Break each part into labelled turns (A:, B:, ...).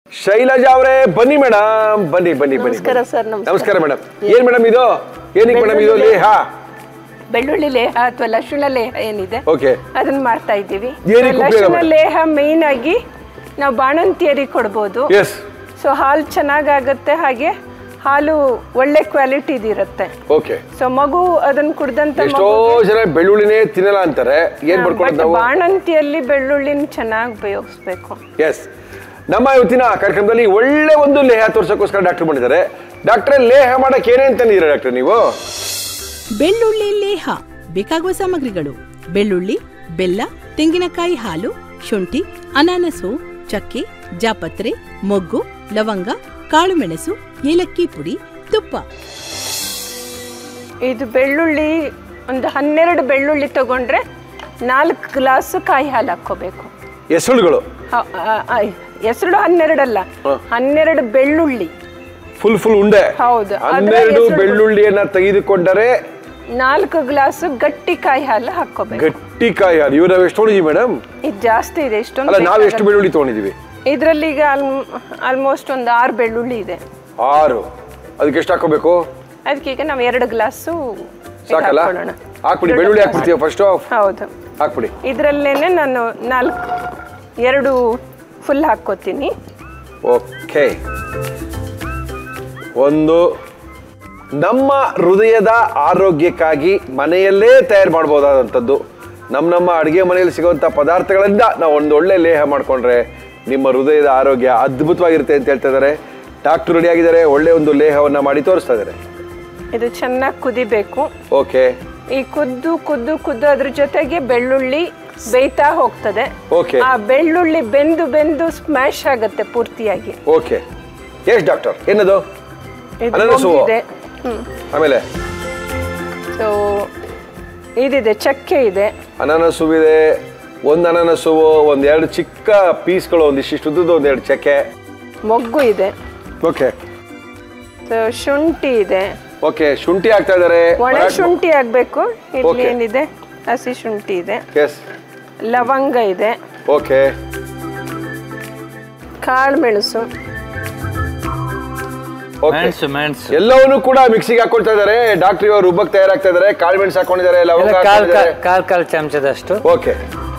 A: ಶೈಲಜಾ ಅವರೇ ಬನ್ನಿ ಮೇಡಮ್ ಬನ್ನಿ ಬನ್ನಿ ಬನ್ನಿ
B: ನಮಸ್ಕಾರ
A: ಬನ್ನಿ.
B: ಸರ್, ನಮಸ್ಕಾರ.
A: ನಮಸ್ಕಾರ ಮೇಡಮ್ ಏನ್ ಮೇಡಮ್ ಇದು ಏನಕ್ಕೆ ಮೇಡಮ್ ಇದು
B: ಬೆಳ್ಳುಳ್ಳಿ
A: ಲೇಹ
B: ಬೆಳ್ಳುಳ್ಳಿ ಲೇಹ ಅಥವಾ ಲಶುಣ ಲೇಹ ಏನಿದೆ
A: ಓಕೆ
B: ಅದನ್ನ ಮಾಡ್ತಾ ಇದ್ದೀವಿ
A: ಏನಕ್ಕೆ ಉಪಯೋಗ
B: ಲಶುಣ
A: ಮೇಡಮ್?
B: ಲೇಹ ಮೇನ್ ಆಗಿ ನಾವು ಬಾಣಂತಿಯರಿಗೆ ಕೊಡ್ಬೋದು
A: ಎಸ್
B: ಸೊ ಹಾಲು ಚೆನ್ನಾಗಾಗುತ್ತೆ ಹಾಗೆ ಹಾಲು ಒಳ್ಳೆ ಕ್ವಾಲಿಟಿದು ಇರುತ್ತೆ
A: ಓಕೆ
B: ಸೊ ಮಗು ಅದನ್ನ ಕುಡ್ದಂತ
A: ಎಷ್ಟೋ ಜನ ಬೆಳ್ಳುಳ್ಳಿನೇ ತಿನ್ನಲ್ಲ ಅಂತಾರೆ ಏನ್ ಮಾಡ್ಕೊಳ್ಳೋದು ನಾವು
B: ಬಾಣಂತಿಯಲ್ಲಿ ಬೆಳ್ಳುಳ್ಳಿನ ಚೆನ್ನಾಗಿ ಉಪಯೋಗಿಸ್ಬೇಕು
A: ಎಸ್ ನಮ್ಮ ಇವತ್ತಿನ ಕಾರ್ಯಕ್ರಮದಲ್ಲಿ ಒಳ್ಳೆ ಒಂದು ಲೇಹ ತೋರ್ಸೋಕ್ಕೋಸ್ಕರ ಡಾಕ್ಟರ್ ಬಂದಿದ್ದಾರೆ ಡಾಕ್ಟ್ರೆ ಲೇಹ ಮಾಡಕ್ ಏನೇನ್ ತಂದಿದ್ದೀರಾ ಡಾಕ್ಟರ್ ನೀವು
C: ಬೆಳ್ಳುಳ್ಳಿ ಲೇಹ ಬೇಕಾಗುವ ಸಾಮಗ್ರಿಗಳು ಬೆಳ್ಳುಳ್ಳಿ ಬೆಲ್ಲ ತೆಂಗಿನಕಾಯಿ ಹಾಲು ಶುಂಠಿ ಅನಾನಸು ಚಕ್ಕೆ ಜಾಪತ್ರೆ ಮೊಗ್ಗು ಲವಂಗ ಕಾಳುಮೆಣಸು ಏಲಕ್ಕಿ ಪುಡಿ ತುಪ್ಪ
B: ಇದು ಬೆಳ್ಳುಳ್ಳಿ ಒಂದು ಹನ್ನೆರಡು ಬೆಳ್ಳುಳ್ಳಿ ತಗೊಂಡ್ರೆ ನಾಲ್ಕು ಗ್ಲಾಸ್ ಕಾಯಿ ಹಾಲು ಹಾಕ್ಕೋಬೇಕು
A: ಹೆಸರುಗಳು
B: ಹೆಸರು ಹನ್ನೆರಡಲ್ಲ ಹನ್ನೆರಡು ಬೆಳ್ಳುಳ್ಳಿ
A: ಫುಲ್ ಫುಲ್ ಉಂಡೆ
B: ಹೌದು. ಅದ್ರ
A: ಹನ್ನೆರಡು
B: ಹೆಸರುಗಳು-
A: ಬೆಳ್ಳುಳ್ಳಿಯನ್ನ ತೆಗೆದುಕೊಂಡರೆ
B: ನಾಲ್ಕು ಗ್ಲಾಸ್ ಗಟ್ಟಿ ಕಾಯಿ ಹಾಲು ಹಾಕ್ಕೋಬೇಕು
A: ಗಟ್ಟಿ ಕಾಯಿ ಹಾಲು ಇವ್ ನಾವು ಎಷ್ಟು ತೊಗೊಂಡಿದೀವಿ ಮೇಡಮ್
B: ಇದು ಜಾಸ್ತಿ ಇದೆ
A: ಅಲ್ಲ ನಾವು ಎಷ್ಟು
B: ಇಷ್ಟೊಂದು
A: ಬೆಳ್ಳುಳ್ಳಿ ತೊಗೊಂಡಿದೀವಿ
B: ಇದರಲ್ಲಿ ಈಗ ಆಲ್ಮೋಸ್ಟ್ ಒಂದು ಆರು ಬೆಳ್ಳುಳ್ಳಿ ಇದೆ
A: ಆರು ಅದಕ್ಕೆ ಎಷ್ಟು ಹಾಕೋಬೇಕು
B: ಅದಕ್ಕೀಗ ನಾವು ಎರಡು ಗ್ಲಾಸು
A: ಸಾಕಲ್ಲ ಹಾಕ್ಬಿಡಿ ಬೆಳ್ಳುಳ್ಳಿ ಹಾಕ್ಬಿಡ್ತೀವಿ ಫಸ್ಟ್
B: ಹೌದು
A: ಹಾಕ್ಬಿಡಿ
B: ಇದರಲ್ಲೇನೆ ನಾನು ನಾಲ್ಕು ಎರಡು ಫುಲ್ ಹಾಕ್ಕೋತೀನಿ
A: ಓಕೆ ಒಂದು ನಮ್ಮ ಹೃದಯದ ಆರೋಗ್ಯಕ್ಕಾಗಿ ಮನೆಯಲ್ಲೇ ತಯಾರು ಮಾಡ್ಬೋದಾದಂಥದ್ದು ನಮ್ಮ ನಮ್ಮ ಅಡುಗೆ ಮನೆಯಲ್ಲಿ ಸಿಗುವಂಥ ಪದಾರ್ಥಗಳಿಂದ ನಾವು ಒಂದು ಒಳ್ಳೆ ಲೇಹ ಮಾಡಿಕೊಂಡ್ರೆ ನಿಮ್ಮ ಹೃದಯದ ಆರೋಗ್ಯ ಅದ್ಭುತವಾಗಿರುತ್ತೆ ಅಂತ ಹೇಳ್ತಾ ಇದ್ದಾರೆ ಡಾಕ್ಟರ್ ರೆಡಿ ಆಗಿದ್ದಾರೆ ಒಳ್ಳೆ ಒಂದು ಲೇಹವನ್ನು ಮಾಡಿ ತೋರಿಸ್ತಾ ಇದ್ದಾರೆ
B: ಇದು ಚೆನ್ನಾಗಿ ಕುದಿಬೇಕು
A: ಓಕೆ
B: ಈ ಕುದ್ದು ಕುದ್ದು ಕುದ್ದು ಅದ್ರ ಜೊತೆಗೆ ಬೆಳ್ಳುಳ್ಳಿ ಬೇಯ್ತಾ ಹೋಗ್ತದೆ
A: ಓಕೆ
B: ಆ ಬೆಳ್ಳುಳ್ಳಿ ಬೆಂದು ಬೆಂದು ಸ್ಮ್ಯಾಶ್ ಆಗುತ್ತೆ ಪೂರ್ತಿಯಾಗಿ
A: ಓಕೆ ಎಸ್ ಡಾಕ್ಟರ್ ಏನದು
B: ಇದು
A: ಅನಾನಸು?
B: ಮೊಗ್ಗಿದೆ. ಹ್ಮ್
A: ಆಮೇಲೆ
B: ಸೊ ಇದಿದೆ ಚಕ್ಕೆ ಇದೆ
A: ಅನಾನಸು ಇದೆ ಒಂದು ಅನಾನಸು ಒಂದು ಎರಡು ಚಿಕ್ಕ ಪೀಸ್ಗಳು ಒಂದಿಷ್ಟು ಉದ್ದದ್ದು ಒಂದೆರಡು ಚಕ್ಕೆ
B: ಮೊಗ್ಗು ಇದೆ
A: ಓಕೆ
B: ಸೊ ಶುಂಠಿ ಇದೆ
A: ಓಕೆ ಶುಂಠಿ ಹಾಕ್ತಾ ಇದ್ದಾರೆ
B: ಒಣ ಶುಂಠಿ ಆಗ್ಬೇಕು ಇಲ್ಲಿ
A: Okay.
B: ಏನಿದೆ ಹಸಿ ಶುಂಠಿ ಇದೆ
A: ಎಸ್
B: ಲವಂಗ ಇದೆ
A: ಓಕೆ
B: ಕಾಳು ಮೆಣಸು
A: ಓಕೆ
D: ಮೆಣಸು ಮೆಣಸು
A: ಎಲ್ಲವನ್ನೂ ಕೂಡ ಮಿಕ್ಸಿಗೆ ಹಾಕೊಳ್ತಾ ಇದ್ದಾರೆ ಡಾಕ್ಟರ್ ಇವರು ರುಬ್ಬಕ್ ತಯಾರಾಗ್ತಾ ಇದ್ದಾರೆ ಕಾಳು ಮೆಣಸು ಹಾಕೊಂಡಿದ್ದಾರೆ ಲವಂಗ
D: ಕಾಲ್
A: ಹಾಕೊಂಡಿದ್ದಾರೆ
D: ಕಾಲ್ ಕಾಲ್ ಚಮಚದಷ್ಟು
A: ಓಕೆ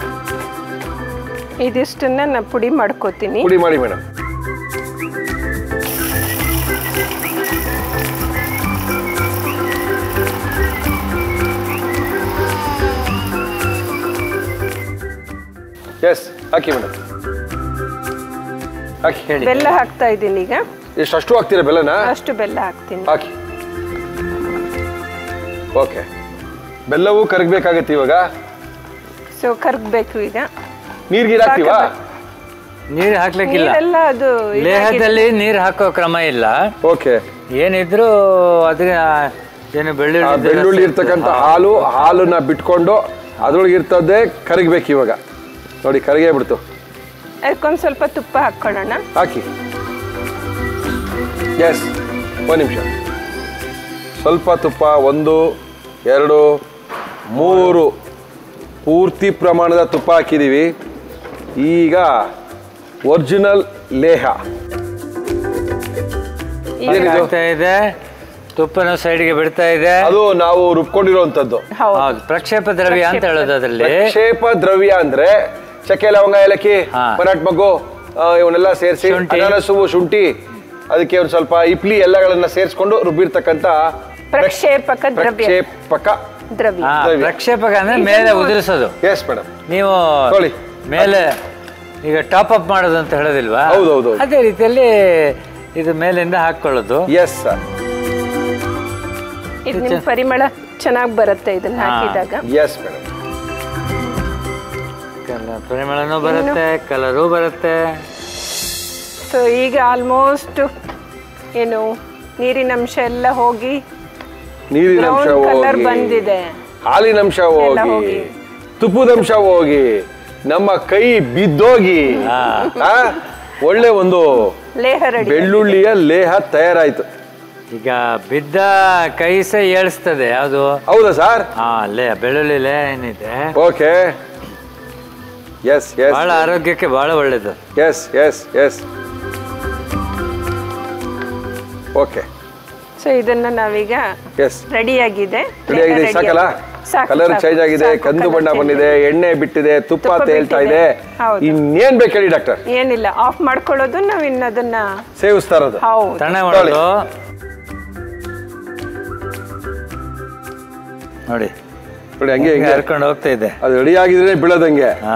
B: ಇದಿಷ್ಟನ್ನ ನಾನು ಪುಡಿ ಮಾಡ್ಕೋತೀನಿ
A: ಪುಡಿ ಮಾಡಿ ಮೇಡಮ್ ಎಸ್ ಹಾಕಿ ಮೇಡಮ್ ಹಾಕಿ
D: ಹೇಳಿ
B: ಬೆಲ್ಲ ಹಾಕ್ತಾ ಇದ್ದೀನಿ ಈಗ
A: ಎಷ್ಟು ಅಷ್ಟು ಹಾಕ್ತೀರಾ ಬೆಲ್ಲನ
B: ಅಷ್ಟು ಬೆಲ್ಲ ಹಾಕ್ತೀನಿ
A: ಹಾಕಿ ಓಕೆ ಬೆಲ್ಲವೂ ಕರಗಬೇಕಾಗತ್ತೆ ಇವಾಗ
B: ಸೊ ಕರ್ಗ್ಬೇಕು ಈಗ
A: ನೀರ್ ಗೀರ್ ಹಾಕ್ತೀವಾ
D: ನೀರು ಹಾಕ್ಲಿಕ್ಕಿಲ್ಲ
B: ನೀರೆಲ್ಲ ಅದು ಇದಾಗಿದೆ.
D: ಲೇಹದಲ್ಲಿ ನೀರು ಹಾಕೋ ಕ್ರಮ ಇಲ್ಲ
A: ಓಕೆ
D: ಏನಿದ್ರು ಅದ್ರ ಏನು ಬೆಳ್ಳುಳ್ಳಿ
A: ಆ ಬೆಳ್ಳುಳ್ಳಿ ಇರ್ತಕ್ಕಂಥ ಹಾಲು ಹಾಲನ್ನ ಬಿಟ್ಕೊಂಡು ಅದ್ರೊಳಗೆ ಇರ್ತದೆ ಕರಗಬೇಕು ಇವಾಗ ನೋಡಿ ಕರಗೇ ಬಿಡ್ತು
B: ಅದಕ್ಕೊಂದು ಸ್ವಲ್ಪ ತುಪ್ಪ ಹಾಕ್ಕೊಳ್ಳೋಣ
A: ಹಾಕಿ ಎಸ್ ಒಂದು ನಿಮಿಷ ಸ್ವಲ್ಪ ತುಪ್ಪ ಒಂದು ಎರಡು ಮೂರು ಪೂರ್ತಿ ಪ್ರಮಾಣದ ತುಪ್ಪ ಹಾಕಿದ್ದೀವಿ ಈಗ ಒರಿಜಿನಲ್ ಲೇಹ ಏನಿದು?
D: ಆಗ್ತಾ ಇದೆ ತುಪ್ಪನ ಸೈಡ್ಗೆ ಬಿಡ್ತಾ ಇದೆ
A: ಅದು ನಾವು ರುಬ್ಕೊಂಡಿರುವಂಥದ್ದು
B: ಹೌದು
D: ಹೌದು ಪ್ರಕ್ಷೇಪ ದ್ರವ್ಯ ಅಂತ ಹೇಳೋದು ಅದರಲ್ಲಿ
A: ಪ್ರಕ್ಷೇಪ ದ್ರವ್ಯ ಅಂದ್ರೆ ಚಕ್ಕೆ ಲವಂಗ ಏಲಕ್ಕಿ
D: ಹಾ.
A: ಮರಾಠ ಮಗ್ಗು ಆ, ಇವನ್ನೆಲ್ಲ ಸೇರಿಸಿ
D: ಶುಂಠಿ.
A: ಅನಾನಸು ಶುಂಠಿ ಅದಕ್ಕೆ ಒಂದು ಸ್ವಲ್ಪ ಇಪ್ಲಿ ಎಲ್ಲಗಳನ್ನ ಸೇರಿಸ್ಕೊಂಡು ರುಬ್ಬಿರ್ತಕ್ಕಂಥ
B: ಪ್ರಕ್ಷೇಪಕ ದ್ರವ್ಯ
A: ಪ್ರಕ್ಷೇಪಕ
B: ದ್ರವ್ಯ
D: ಹಾ,
A: ದ್ರವ್ಯ.
D: ಪ್ರಕ್ಷೇಪಕ ಅಂದ್ರೆ ಮೇಲೆ ಉದುರಿಸೋದು
A: ಎಸ್ ಮೇಡಮ್
D: ನೀವು
A: ತೊಗೊಳ್ಳಿ.
D: ಮೇಲೆ ಈಗ ಟಾಪ್ ಅಪ್ ಮಾಡೋದು ಅಂತ ಹೇಳೋದಿಲ್ವಾ
A: ಹೌದು, ಹೌದು, ಹೌದು.
D: ಅದೇ ರೀತಿಯಲ್ಲಿ ಇದು ಮೇಲಿಂದ ಹಾಕೊಳ್ಳೋದು
A: ಎಸ್ ಸರ್
B: ಇದು ನಿಮ್ ಪರಿಮಳ ಚೆನ್ನಾಗಿ ಬರುತ್ತೆ ಇದನ್ನ
D: ಹಾ.
B: ಹಾಕಿದಾಗ
A: ಎಸ್ ಮೇಡಮ್
D: ಕಲ- ಪರಿಮಳನೂ ಬರುತ್ತೆ ಕಲರು ಬರುತ್ತೆ
B: ಸೊ ಈಗ ಆಲ್ಮೋಸ್ಟ್ ಏನು ನೀರಿನ ಅಂಶ ಎಲ್ಲ ಹೋಗಿ
A: ನೀರಿನ ಅಂಶ
B: ಬ್ರೌನ್ ಕಲರ್
A: ಹೋಗಿ
B: ಬಂದಿದೆ
A: ಹಾಲಿನ ಅಂಶ
B: ಎಲ್ಲ
A: ಹೋಗಿ
B: ಹೋಗಿ.
A: ತುಪ್ಪದ ಅಂಶ ಹೋಗಿ ನಮ್ಮ ಕೈ ಬಿದ್ದೋಗಿ ಆ, ಒಳ್ಳೆ ಒಂದು
B: ಲೇಹ ರೆಡಿ
A: ಬೆಳ್ಳುಳ್ಳಿಯ ಲೇಹ ತಯಾರಾಯ್ತು
D: ಈಗ ಬಿದ್ದ ಕೈ ಸಹ ಏಳಿಸ್ತದೆ ಯಾವುದು
A: ಹೌದಾ ಸರ್
D: ಹಾ ಲೇ ಬೆಳ್ಳುಳ್ಳಿ ಲೇ ಏನಿದೆ
A: ಓಕೆ ಎಸ್ ಎಸ್
D: ಬಹಳ ಆರೋಗ್ಯಕ್ಕೆ ಬಹಳ ಒಳ್ಳೇದು
A: yes yes yes okay
B: so ಇದನ್ನ ನಾವೀಗ
A: ಎಸ್
B: ರೆಡಿಯಾಗಿದೆ
A: ರೆಡಿ ಆಗಿದೆ ಸಾಕಲ್ಲ ಕಲರ್ ಚೇಂಜ್ ಆಗಿದೆ ಕಂದು ಬಣ್ಣ ಬಂದಿದೆ ಎಣ್ಣೆ ಬಿಟ್ಟಿದೆ ತುಪ್ಪ
B: ತುಪ್ಪ
A: ತೇಲ್ತಾ
B: ಬಿಟ್ಟಿದೆ.
A: ಇದೆ
B: ಹೌದು.
A: ಇನ್ನೇನ್ ಬೇಕು ಹೇಳಿ ಡಾಕ್ಟರ್
B: ಏನಿಲ್ಲ ಆಫ್ ಮಾಡ್ಕೊಳ್ಳೋದು ನಾವು ಇನ್ನದನ್ನ
A: ಸೇವಿಸ್ತಾ ಇರೋದು
B: ಹೌದು
D: ತಣ್ಣ ಮಾಡೋದು ನೋಡಿ
A: ನೋಡಿ ಹಂಗೆ ಹಿಂಗೆ
D: ಹರ್ಕೊಂಡು ಹೋಗ್ತಾ ಇದೆ
A: ಅದು ರೆಡಿ ಆಗಿದ್ರೆ ಬೀಳೋದಂಗೆ
D: ಹಾ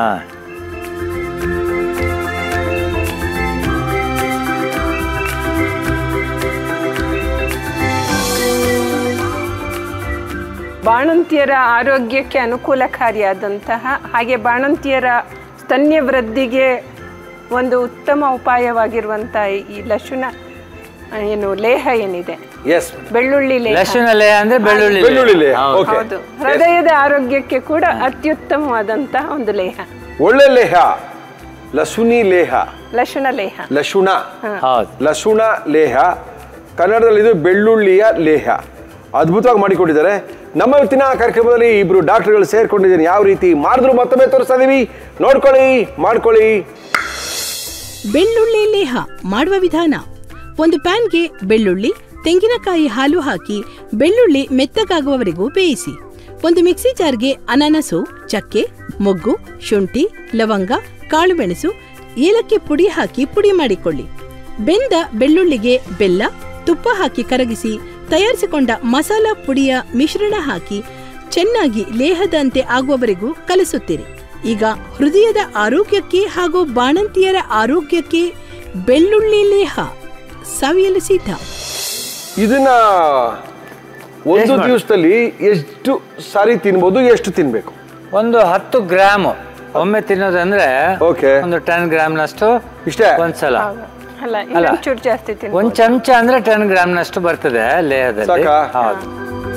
B: ಬಾಣಂತಿಯರ ಆರೋಗ್ಯಕ್ಕೆ ಅನುಕೂಲಕಾರಿಯಾದಂತಹ ಹಾಗೆ ಬಾಣಂತಿಯರ ಸ್ತನ್ಯ ವೃದ್ಧಿಗೆ ಒಂದು ಉತ್ತಮ ಉಪಾಯವಾಗಿರುವಂತಹ ಈ ಲಶುನ ಆ, ಏನು ಲೇಹ ಏನಿದೆ
A: ಎಸ್
B: ಬೆಳ್ಳುಳ್ಳಿ ಲೇಹ
D: ಲಶುನ ಲೇಹ ಅಂದ್ರೆ ಬೆಳ್ಳುಳ್ಳಿ ಲೇಹ.
A: ಬೆಳ್ಳುಳ್ಳಿ ಲೇಹ.
D: ಹೌದು.
A: ಓಕೆ.
B: ಹೌದು ಹೃದಯದ ಆರೋಗ್ಯಕ್ಕೆ ಕೂಡ ಅತ್ಯುತ್ತಮವಾದಂತಹ ಒಂದು ಲೇಹ
A: ಒಳ್ಳೆ ಲೇಹ ಲಸುನಿ ಲೇಹ
B: ಲಶುನ ಲೇಹ
A: ಲಶುಣ
D: ಹೌದು
A: ಲಸುಣ ಲೇಹ ಕನ್ನಡದಲ್ಲಿ ಇದು ಬೆಳ್ಳುಳ್ಳಿಯ ಲೇಹ ಅದ್ಭುತವಾಗಿ ಮಾಡಿಕೊಟ್ಟಿದ್ದಾರೆ ನಮ್ಮ ಇವತ್ತಿನ ಕಾರ್ಯಕ್ರಮದಲ್ಲಿ ಇಬ್ರು ಡಾಕ್ಟರ್ಗಳು ಸೇರ್ಕೊಂಡಿದ್ದೀನಿ ಯಾವ ರೀತಿ ಮಾಡಿದ್ರು ಮತ್ತೊಮ್ಮೆ ತೋರಿಸ್ತಾ ಇದೀವಿ ನೋಡ್ಕೊಳ್ಳಿ ಮಾಡ್ಕೊಳ್ಳಿ
C: ಬೆಳ್ಳುಳ್ಳಿ ಲೇಹ ಮಾಡುವ ವಿಧಾನ ಒಂದು ಪ್ಯಾನ್ಗೆ ಬೆಳ್ಳುಳ್ಳಿ ತೆಂಗಿನಕಾಯಿ ಹಾಲು ಹಾಕಿ ಬೆಳ್ಳುಳ್ಳಿ ಮೆತ್ತಗಾಗುವವರೆಗೂ ಬೇಯಿಸಿ ಒಂದು ಮಿಕ್ಸಿ ಜಾರ್ಗೆ ಅನಾನಸು ಚಕ್ಕೆ ಮೊಗ್ಗು ಶುಂಠಿ ಲವಂಗ ಕಾಳುಮೆಣಸು ಏಲಕ್ಕಿ ಪುಡಿ ಹಾಕಿ ಪುಡಿ ಮಾಡಿಕೊಳ್ಳಿ ಬೆಂದ ಬೆಳ್ಳುಳ್ಳಿಗೆ ಬೆಲ್ಲ ತುಪ್ಪ ಹಾಕಿ ಕರಗಿಸಿ ತಯಾರಿಸಿಕೊಂಡ ಮಸಾಲಾ ಪುಡಿಯ ಮಿಶ್ರಣ ಹಾಕಿ ಚೆನ್ನಾಗಿ ಲೇಹದಂತೆ ಆಗುವವರೆಗೂ ಕಲಿಸುತ್ತೀರಿ ಈಗ ಹೃದಯದ ಆರೋಗ್ಯಕ್ಕೆ ಹಾಗೂ ಬಾಣಂತಿಯರ ಆರೋಗ್ಯಕ್ಕೆ ಬೆಳ್ಳುಳ್ಳಿ ಲೇಹ ಸವಿಯಲು ಸಿದ್ಧ
A: ಇದನ್ನ ಒಂದು
D: ಎಷ್ಟು ಮಾಡಿ?
A: ದಿವಸದಲ್ಲಿ ಎಷ್ಟು ಸಾರಿ ತಿನ್ಬೋದು ಎಷ್ಟು ತಿನ್ಬೇಕು
D: ಒಂದು ಹತ್ತು ಗ್ರಾಮ್ ಒಮ್ಮೆ ತಿನ್ನೋದಂದ್ರೆ
A: Okay.
D: ಒಂದು ಟೆನ್ ಗ್ರಾಮ್ನಷ್ಟು
A: ಇಷ್ಟೇ?
D: ಒಂದ್ಸಲ
B: ಹೌದು. ಅಲ್ಲ ಇನ್ನೊಂಚೂರು ಜಾಸ್ತಿ ತಿನ್ಬೋದು.
D: ಒಂದ್ ಚಮಚ ಅಂದ್ರೆ ಟೆನ್ ಗ್ರಾಮ್ನಷ್ಟು ಬರ್ತದೆ ಲೇಹದಲ್ಲಿ
A: ಸಾಕಾ?
D: ಹೌದು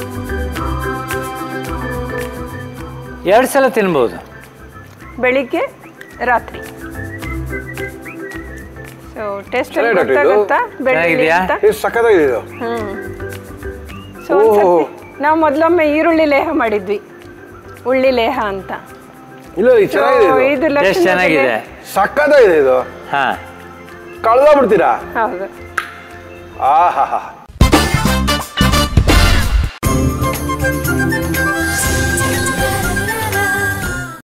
D: ಎರಡ್ ಸಲ ತಿನ್ಬೋದು
B: ಬೆಳಿಗ್ಗೆ ರಾತ್ರಿ ಸೊ ಟೇಸ್ಟ್
A: ಚೆನ್ನಾಗಿದೆ ಡಾಕ್ಟರ್ ಇದು.
B: ಗೊತ್ತಾಗುತ್ತಾ ಬೆಳ್ಳುಳ್ಳಿ
D: ಚೆನ್ನಾಗಿದ್ಯಾ?
B: ಅಂತ
A: ಎಷ್ಟು ಸಖತ್ತಾಗಿದೆ ಇದು
B: ಹ್ಮ್ ಸೊ ಒಂದ್ಸತಿ ನಾವು ಮೊದಲೊಮ್ಮೆ ಈರುಳ್ಳಿ ಲೇಹ ಮಾಡಿದ್ವಿ ಉಳ್ಳಿ ಲೇಹ ಅಂತ
A: ಇಲ್ಲ ಇದು ಚೆನ್ನಾಗಿದೆ
B: So,
A: ಇದು
B: ಇದು
D: ಟೇಸ್ಟ್
B: ಲಕ್ಷಣದಲ್ಲಿ-
D: ಚೆನ್ನಾಗಿದೆ
A: ಸಖತ್ತಾಗಿದೆ ಇದು
D: ಹಾ
A: ಕಳ್ದ ಬಿಡ್ತೀರಾ
B: ಹೌದು
A: ಆಹಾ